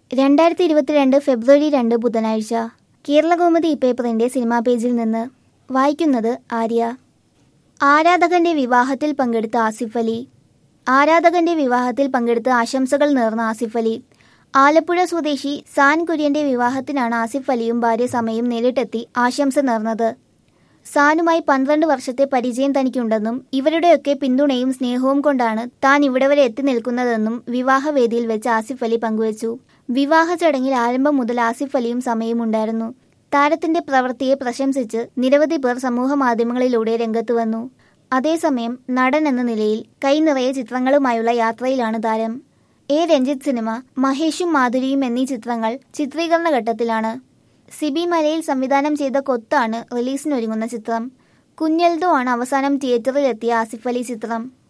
രണ്ടായിരത്തി ഇരുപത്തിരണ്ട് ഫെബ്രുവരി രണ്ട് ബുധനാഴ്ച കേരളകൗമുദി പേപ്പറിന്റെ സിനിമാ പേജിൽ നിന്ന് വായിക്കുന്നത് ആര്യ ആരാധകന്റെ വിവാഹത്തിൽ പങ്കെടുത്ത ആസിഫ് അലി ആരാധകന്റെ വിവാഹത്തിൽ പങ്കെടുത്ത് ആശംസകൾ നേർന്ന ആസിഫ് അലി ആലപ്പുഴ സ്വദേശി സാൻ കുര്യന്റെ വിവാഹത്തിനാണ് ആസിഫ് അലിയും ഭാര്യ സമയും നേരിട്ടെത്തി ആശംസ നേർന്നത് സാനുമായി പന്ത്രണ്ട് വർഷത്തെ പരിചയം തനിക്കുണ്ടെന്നും ഇവരുടെയൊക്കെ പിന്തുണയും സ്നേഹവും കൊണ്ടാണ് താൻ ഇവിടെ വരെ എത്തി നിൽക്കുന്നതെന്നും വിവാഹവേദിയിൽ വെച്ച് ആസിഫ് അലി പങ്കുവച്ചു വിവാഹ ചടങ്ങിൽ ആരംഭം മുതൽ ആസിഫ് അലിയും സമയും ഉണ്ടായിരുന്നു താരത്തിന്റെ പ്രവൃത്തിയെ പ്രശംസിച്ച് നിരവധി പേർ സമൂഹ മാധ്യമങ്ങളിലൂടെ രംഗത്ത് വന്നു അതേസമയം നടൻ എന്ന നിലയിൽ കൈനിറയെ ചിത്രങ്ങളുമായുള്ള യാത്രയിലാണ് താരം എ രഞ്ജിത്ത് സിനിമ മഹേഷും മാധുരിയും എന്നീ ചിത്രങ്ങൾ ചിത്രീകരണ ഘട്ടത്തിലാണ് സിബി മലയിൽ സംവിധാനം ചെയ്ത കൊത്താണ് റിലീസിനൊരുങ്ങുന്ന ചിത്രം കുഞ്ഞൽദോ ആണ് അവസാനം തിയേറ്ററിലെത്തിയ ആസിഫ് അലി ചിത്രം